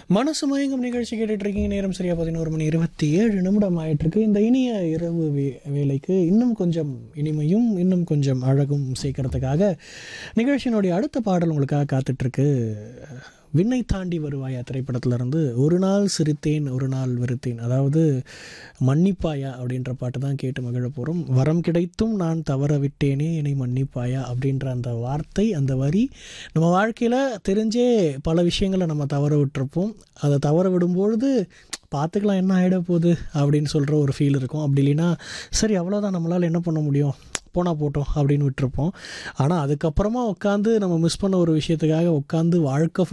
மனசு மயங்கும் நிகழ்ச்சி கேட்டுட்டு இருக்கீங்க நேரம் சரியா பதினோரு மணி இருபத்தி ஏழு நிமிடம் ஆயிட்டு இருக்கு இந்த இனிய இரவு வே- வேலைக்கு இன்னும் கொஞ்சம் இனிமையும் இன்னும் கொஞ்சம் அழகும் சேர்க்கறதுக்காக நிகழ்ச்சியினுடைய அடுத்த பாடல் உங்களுக்காக காத்துட்டு இருக்கு விண்ணை தாண்டி வருவாயா திரைப்படத்துல இருந்து ஒரு நாள் சிரித்தேன் ஒரு நாள் வெறுத்தேன் அதாவது மன்னிப்பாயா அப்படின்ற பாட்டு தான் கேட்டு மகிழ போகிறோம் வரம் கிடைத்தும் நான் தவற விட்டேனே என்னை மன்னிப்பாயா அப்படின்ற அந்த வார்த்தை அந்த வரி நம்ம வாழ்க்கையில் தெரிஞ்சே பல விஷயங்களை நம்ம தவற விட்டுருப்போம் அதை தவற விடும்பொழுது பார்த்துக்கலாம் என்ன ஆகிட போகுது அப்படின்னு சொல்கிற ஒரு ஃபீல் இருக்கும் அப்படி இல்லைன்னா சரி அவ்வளோதான் நம்மளால் என்ன பண்ண முடியும் போனால் போட்டோம் அப்படின்னு விட்டுருப்போம் ஆனால் அதுக்கப்புறமா உட்காந்து நம்ம மிஸ் பண்ண ஒரு விஷயத்துக்காக உட்காந்து வாழ்க்கை